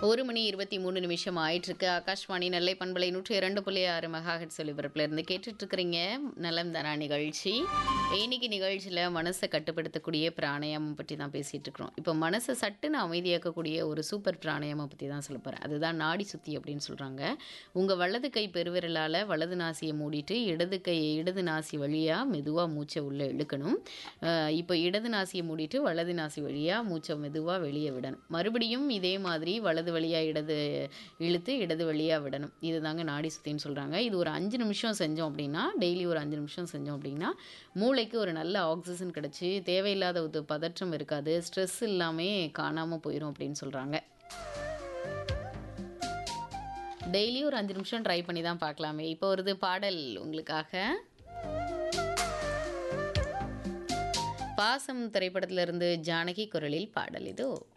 ஒரு மணி இருபத்தி மூணு நிமிஷம் ஆயிட்டிருக்கு ஆகாஷ்வாணி நெல்லை பண்பலை நூற்றி இரண்டு புள்ளி ஆறு மெகாஹெட் ஒலிபரப்புல இருந்து கேட்டுட்டு இருக்கிறீங்க நலம் தானா நிகழ்ச்சி இன்னைக்கு நிகழ்ச்சியில் மனசை கட்டுப்படுத்தக்கூடிய பிராணாயாமம் பற்றி தான் பேசிட்டு இருக்கிறோம் இப்போ மனசை சட்டுன்னு அமைதியாக்கக்கூடிய ஒரு சூப்பர் பிராணாயாமம் பற்றி தான் சொல்ல போகிறேன் அதுதான் நாடி சுத்தி அப்படின்னு சொல்கிறாங்க உங்கள் வலது கை பெருவிரலால் வலது நாசியை மூடிட்டு இடது கை இடது நாசி வழியாக மெதுவாக மூச்சை உள்ளே இழுக்கணும் அஹ் இப்போ இடது நாசியை மூடிட்டு வலது நாசி வழியாக மூச்சை மெதுவாக வெளியே விடணும் மறுபடியும் இதே மாதிரி வலது வழியாக இடது இழுத்து இடது வழியாக விடணும் இதுதாங்க நாடி சுத்தின்னு சொல்கிறாங்க இது ஒரு அஞ்சு நிமிஷம் செஞ்சோம் அப்படின்னா டெய்லி ஒரு அஞ்சு நிமிஷம் செஞ்சோம் அப்படின்னா மூளைக்கு ஒரு நல்ல ஆக்சிஜன் கிடச்சி தேவையில்லாத ஒரு பதற்றம் இருக்காது ஸ்ட்ரெஸ் இல்லாமல் காணாமல் போயிடும் அப்படின்னு சொல்கிறாங்க டெய்லி ஒரு அஞ்சு நிமிஷம் ட்ரை பண்ணி தான் பார்க்கலாமே இப்போ வருது பாடல் உங்களுக்காக பாசம் திரைப்படத்திலிருந்து ஜானகி குரலில் பாடல் இதோ